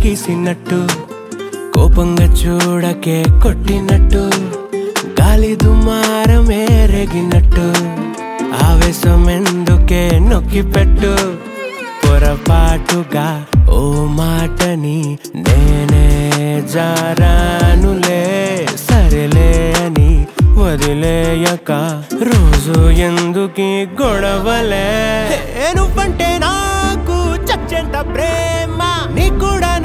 గీసినట్టు కోపంగా చూడకే కొట్టినట్టు గాలి దుమారమే రేగినట్టు ఆవేశం ఎందుకే నొక్కి పెట్టు పొరపాటుగా ఓ మాటని నేనే జారానులే సరేలే అని వదిలేయక రోజు ఎందుకీ గొడవలే నువ్వంటే నాకు చచ్చేంత ప్రేమ నీకు కూడా